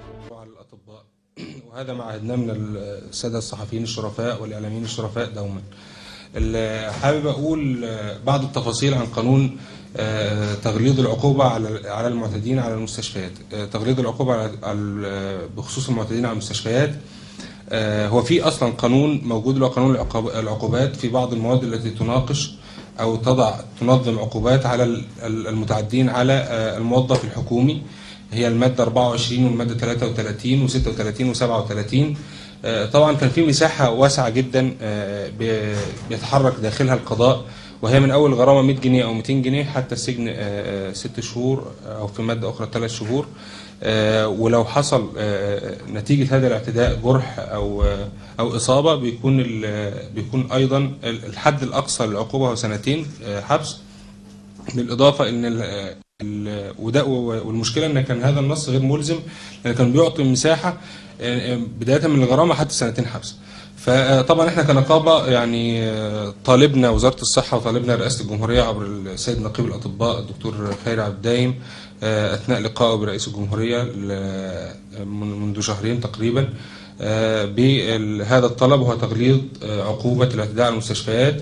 على الأطباء وهذا ما عهدناه من السادة الصحفيين الشرفاء والإعلاميين الشرفاء دوما ال- حابب أقول آه، بعض التفاصيل عن قانون آه، تغليظ العقوبة على على المعتدين على المستشفيات آه، تغليظ العقوبة على على- بخصوص المعتدين على المستشفيات آه، هو في اصلا قانون موجود اللي هو قانون العقاب- العقوبات في بعض المواد التي تناقش او تضع تنظم عقوبات على ال- ال- المتعدين على آه، الموظف الحكومي هي الماده 24 والماده 33 و36 و37 طبعا كان في مساحه واسعه جدا آه، بي- بيتحرك داخلها القضاء وهي من اول غرامه 100 جنيه او 200 جنيه حتى السجن آه، آه، ست شهور او في ماده اخرى ثلاث شهور آه، ولو حصل آه، نتيجة هذا الاعتداء جرح أو آه، أو إصابة بيكون ال- بيكون أيضا الحد الأقصى للعقوبة هو سنتين آه، حبس بالإضافة إن ال- ال- وده والمشكلة إن كان هذا النص غير ملزم لأن كان بيعطي مساحة آه، آه، بداية من الغرامة حتى سنتين حبس فطبعا احنا كنقابه يعني آه، طالبنا وزاره الصحه وطالبنا رئاسه الجمهوريه عبر السيد نقيب الاطباء الدكتور خير عبد الدايم آه، اثناء لقائه برئيس الجمهوريه ل- من- منذ شهرين تقريبا آه، بهذا الطلب وهو تغليظ آه، عقوبه الاعتداء على المستشفيات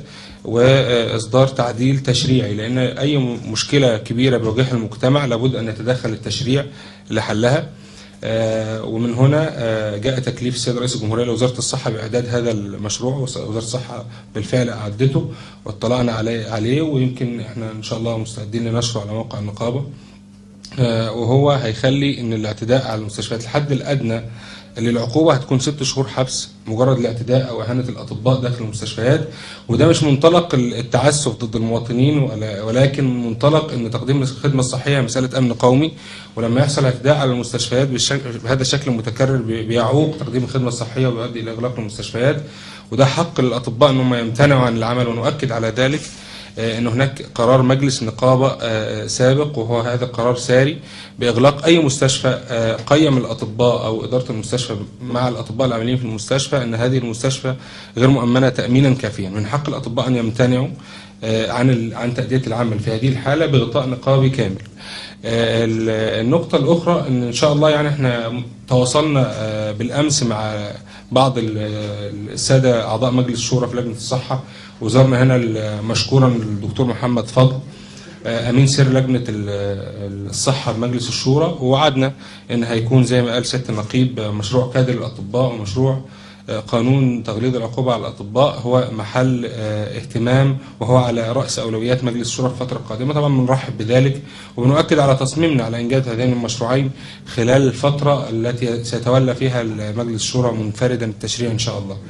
واصدار تعديل تشريعي لان اي م- مشكله كبيره بيواجهها المجتمع لابد ان يتدخل التشريع لحلها آه، ومن هنا آه، جاء تكليف السيد رئيس الجمهوريه لوزاره الصحه باعداد هذا المشروع وزاره الصحه بالفعل اعدته واطلعنا عليه عليه ويمكن احنا ان شاء الله مستعدين لنشره على موقع النقابه آه، وهو هيخلي ان الاعتداء على المستشفيات الحد الادنى للعقوبه هتكون ست شهور حبس مجرد الاعتداء او اهانه الاطباء داخل المستشفيات وده مش منطلق التعسف ضد المواطنين ولا- ولكن منطلق ان تقديم الخدمه الصحيه مساله امن قومي ولما يحصل اعتداء على المستشفيات بالشكل بهذا الشكل المتكرر بي- بيعوق تقديم الخدمه الصحيه ويؤدي الى اغلاق المستشفيات وده حق للاطباء ان هم يمتنعوا عن العمل ونؤكد على ذلك آه، ان هناك قرار مجلس نقابه آه، سابق وهو هذا القرار ساري باغلاق اي مستشفى آه، قيم الاطباء او اداره المستشفى مع الاطباء العاملين في المستشفى ان هذه المستشفى غير مؤمنه تامينا كافيا من حق الاطباء ان يمتنعوا آه، عن ال- عن تاديه العمل في هذه الحاله بغطاء نقابي كامل آه، ال- النقطة الأخرى إن إن شاء الله يعني إحنا تواصلنا آه، بالأمس مع بعض ال- السادة أعضاء مجلس الشورى في لجنة الصحة وزارنا هنا ال- مشكورا الدكتور محمد فضل آه، أمين سر لجنة ال- الصحة بمجلس الشورى ووعدنا إن هيكون زي ما قال سيادة النقيب آه، مشروع كادر الأطباء ومشروع آه، قانون تغليظ العقوبة على الأطباء هو محل آه، اهتمام وهو على رأس أولويات مجلس الشورى في الفترة القادمة طبعا بنرحب بذلك وبنؤكد على تصميمنا على إنجاز هذين المشروعين خلال الفترة التي سيتولى فيها مجلس الشورى منفردا التشريع إن شاء الله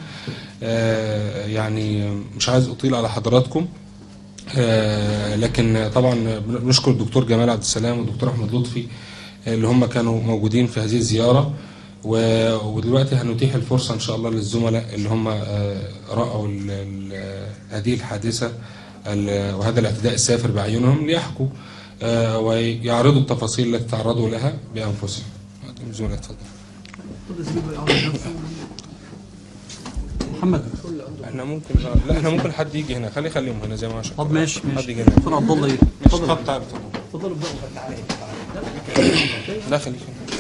آه، يعني مش عايز أطيل على حضراتكم آه، لكن طبعا بنشكر الدكتور جمال عبد السلام والدكتور احمد لطفي آه، اللي هم كانوا موجودين في هذه الزياره و- ودلوقتي هنتيح الفرصه ان شاء الله للزملاء اللي هم آه، راوا ال- ال- هذه الحادثه ال- وهذا الاعتداء السافر باعينهم ليحكوا آه، ويعرضوا التفاصيل التي تعرضوا لها بانفسهم. الزملاء اتفضل. محمد احنا ممكن لا احنا ممكن حد يجي هنا خلي خليهم هنا زي ما عشان طب ماشي حد ماشي يجي هنا دكتور عبد الله ماشي اتفضل طب تعال اتفضل اتفضل ابدأوا. لا خليك هنا.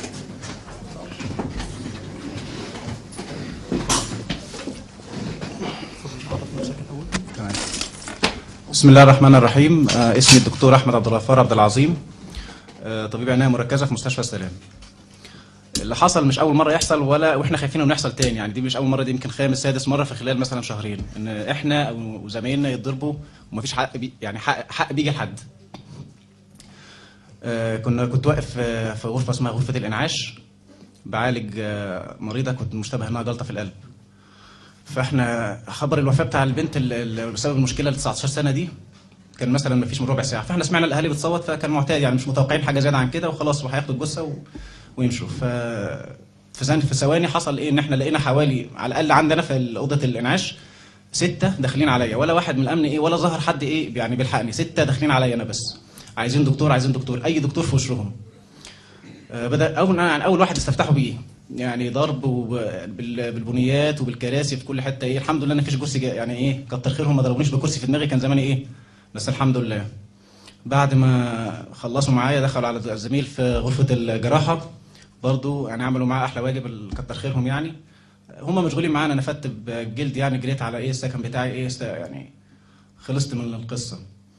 بسم الله الرحمن الرحيم آه، اسمي الدكتور احمد عبد الغفار عبد العظيم آه، طبيب عنايه مركزه في مستشفى السلام اللي حصل مش اول مره يحصل ولا واحنا خايفين انه يحصل تاني يعني دي مش اول مره دي يمكن خامس سادس مره في خلال مثلا شهرين ان احنا وزمايلنا يتضربوا ومفيش حق بي يعني حق, حق بيجي لحد آه، كنا كنت واقف آه، في غرفه اسمها غرفه الانعاش بعالج آه، مريضه كنت مشتبه انها جلطه في القلب فاحنا خبر الوفاه بتاع البنت ال- ال- بسبب المشكله ال 19 سنه دي كان مثلا ما فيش من ربع ساعه فاحنا سمعنا الاهالي بتصوت فكان معتاد يعني مش متوقعين حاجه زياده عن كده وخلاص وهياخدوا الجثه و... ويمشوا ف في ثاني في ثواني حصل ايه ان احنا لقينا حوالي على الاقل عندنا في اوضه الانعاش سته داخلين عليا ولا واحد من الامن ايه ولا ظهر حد ايه يعني بيلحقني سته داخلين عليا انا بس عايزين دكتور عايزين دكتور اي دكتور في وشهم آه، بدا اول يعني اول واحد استفتحوا بيه يعني ضرب وب- بال- بالبنيات وبالكراسي في كل حته ايه الحمد لله ان مفيش كرسي جا- يعني ايه كتر خيرهم ما ضربونيش بكرسي في دماغي كان زماني ايه بس الحمد لله بعد ما خلصوا معايا دخلوا على الزميل في غرفه الجراحه برضو يعني عملوا معاه احلى واجب ال- كتر خيرهم يعني هم مشغولين معانا انا فدت بجلد يعني جريت على ايه السكن بتاعي ايه است- يعني خلصت من القصه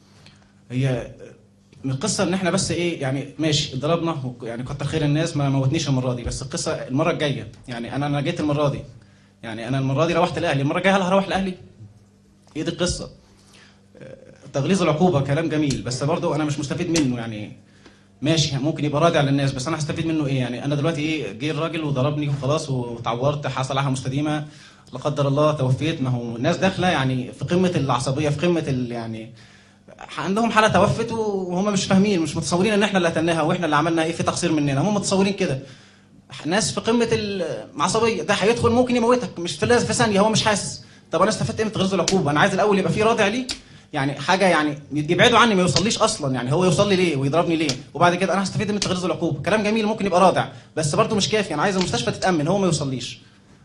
هي من القصه ان احنا بس ايه يعني ماشي ضربنا وك- يعني كتر خير الناس ما موتنيش المره دي بس القصه المره الجايه يعني انا انا جيت المره دي يعني انا المره دي روحت لاهلي المره الجايه هل هروح لاهلي؟ هي دي القصه تغليظ العقوبه كلام جميل بس برضه انا مش مستفيد منه يعني ماشي ممكن يبقى رادع للناس بس انا هستفيد منه ايه يعني انا دلوقتي ايه جه الراجل وضربني وخلاص وتعورت حصل لها مستديمه لا قدر الله توفيت ما هو الناس داخله يعني في قمه العصبيه في قمه ال يعني عندهم حاله توفت وهم مش فاهمين مش متصورين ان احنا اللي قتلناها واحنا اللي عملنا ايه في تقصير مننا هم متصورين كده ناس في قمه العصبيه ده هيدخل ممكن يموتك مش في لازم في ثانيه هو مش حاسس طب انا استفدت ايه من تغليظ العقوبه انا عايز الاول يبقى في رادع ليه يعني حاجه يعني يبعدوا عني ما يوصليش اصلا يعني هو يوصل لي ليه ويضربني ليه وبعد كده انا هستفيد من تغليظ العقوبه كلام جميل ممكن يبقى رادع بس برضه مش كافي انا عايز المستشفى تتامن هو ما يوصليش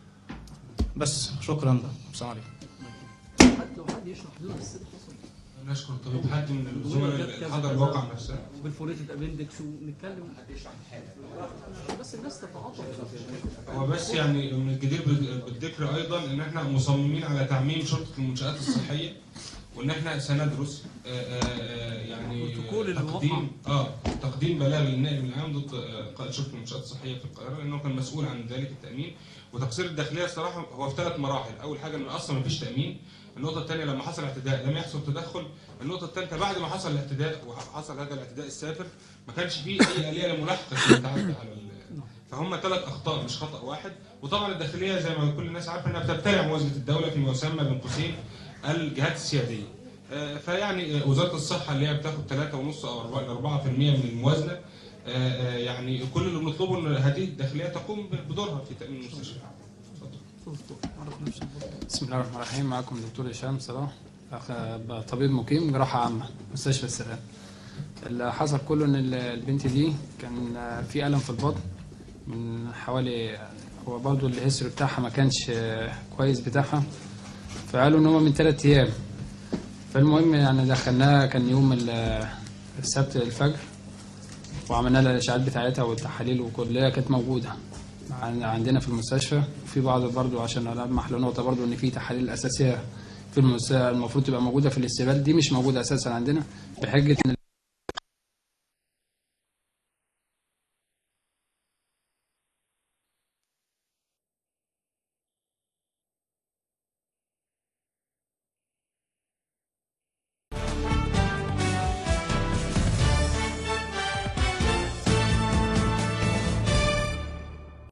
بس شكرا السلام عليكم حد لو حد يشرح لنا بس اللي حصل نشكر طبيب حد من الزملاء اللي حضر الواقع نفسها بالفوريتد ابندكس ونتكلم بس الناس تتعاطف هو بس يعني من الجدير بال- بالذكر ايضا ان احنا مصممين على تعميم شرطه المنشات الصحيه وان احنا سندرس آه، آه، آه، يعني بروتوكول الواقع. تقديم اه تقديم بلاغ للنائب العام ضد آه، قائد شرطه المنشات الصحيه في القاهره لانه كان مسؤول عن ذلك التامين وتقصير الداخليه الصراحه هو في ثلاث مراحل اول حاجه ان اصلا ما فيش تامين النقطة الثانية لما حصل اعتداء لم يحصل تدخل، النقطة الثالثة بعد ما حصل الاعتداء وحصل هذا الاعتداء السافر ما كانش فيه أي آلية لملاحقة من تعدي على ال- فهم ثلاث اخطاء مش خطا واحد وطبعا الداخليه زي ما كل الناس عارفه انها بتبتلع موازنه الدوله فيما يسمى بين قوسين الجهات السياديه آه، فيعني آه، وزاره الصحه اللي هي بتاخد 3.5 او 4% من الموازنه آه، آه، يعني كل اللي بنطلبه ان هذه الداخليه تقوم بدورها في تامين المستشفى اتفضل. عرف نفسك برضه. بسم الله الرحمن الرحيم معكم دكتور هشام صلاح أخ- طبيب مقيم جراحة عامة مستشفى السلام اللي حصل كله ان ال- البنت دي كان في ألم في البطن من حوالي هو برضه الهيستوري بتاعها ما كانش كويس بتاعها فقالوا ان هو من ثلاث ايام فالمهم يعني دخلناها كان يوم ال- السبت الفجر وعملنا لها الاشعاعات بتاعتها والتحاليل وكلها كانت موجوده عن- عندنا في المستشفى في بعض برضو عشان ألمح لنقطة برضو إن في تحاليل أساسية في المستشفى المفروض تبقى موجودة في الاستقبال دي مش موجودة أساسا عندنا بحجة إن